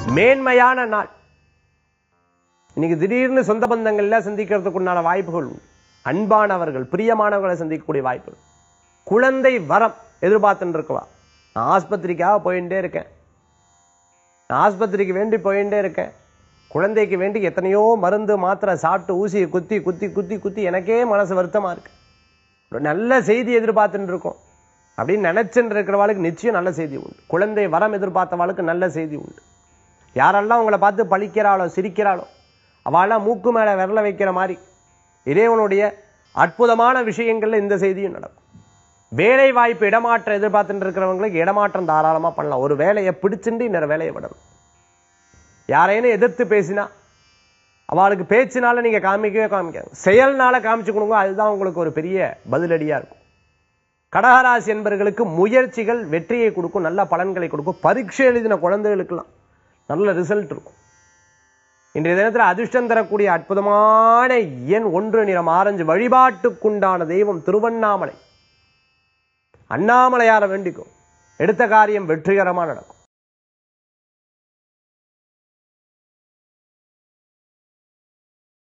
மேன்மையான நாள் இன்னைக்கு திடீர்னு சொந்த பந்தங்கள்ல சந்திக்கிறதுக்கு உண்டான வாய்ப்புகள் உண்டு அன்பானவர்கள் பிரியமானவர்களை சந்திக்கக்கூடிய வாய்ப்புகள் குழந்தை வரம் எதிர்பார்த்துட்டு இருக்கவா நான் ஆஸ்பத்திரிக்காக போயிட்டே இருக்கேன் நான் ஆஸ்பத்திரிக்கு வேண்டி போயிட்டே இருக்கேன் குழந்தைக்கு வேண்டி எத்தனையோ மருந்து மாத்திரை சாப்பிட்டு ஊசியை குத்தி குத்தி குத்தி குத்தி எனக்கே மனசு வருத்தமா இருக்கு ஒரு நல்ல செய்தி எதிர்பார்த்துட்டு இருக்கோம் அப்படின்னு நினைச்சுட்டு இருக்கிறவாளுக்கு நிச்சயம் நல்ல செய்தி உண்டு குழந்தை வரம் எதிர்பார்த்தவாளுக்கு நல்ல செய்தி உண்டு யாரெல்லாம் உங்களை பார்த்து பழிக்கிறாளோ சிரிக்கிறாளோ அவள்லாம் மூக்கு மேல விரல வைக்கிற மாதிரி இறைவனுடைய அற்புதமான விஷயங்கள்ல இந்த செய்தியும் நடக்கும் வேலை வாய்ப்பு இடமாற்றம் எதிர்பார்த்துட்டு இருக்கிறவங்களுக்கு இடமாற்றம் தாராளமா பண்ணலாம் ஒரு வேலையை பிடிச்சிட்டு இன்னொரு வேலையை விடணும் யாரையும் எதிர்த்து பேசினா அவளுக்கு பேச்சினால நீங்க காமிக்கவே காமிக்காது செயல்னால காமிச்சு கொடுங்க அதுதான் உங்களுக்கு ஒரு பெரிய பதிலடியா இருக்கும் கடகராசி என்பவர்களுக்கு முயற்சிகள் வெற்றியை கொடுக்கும் நல்ல பலன்களை கொடுக்கும் பரீட்சை எழுதின குழந்தைகளுக்கெல்லாம் நல்ல ரிசல்ட் இருக்கும் இன்றைய தினத்தில் அதிர்ஷ்டம் தரக்கூடிய அற்புதமான எண் ஒன்று நிறம் ஆரஞ்சு வழிபாட்டுக்குண்டான தெய்வம் திருவண்ணாமலை அண்ணாமலையார வேண்டிக்கும் எடுத்த காரியம் வெற்றிகரமா நடக்கும்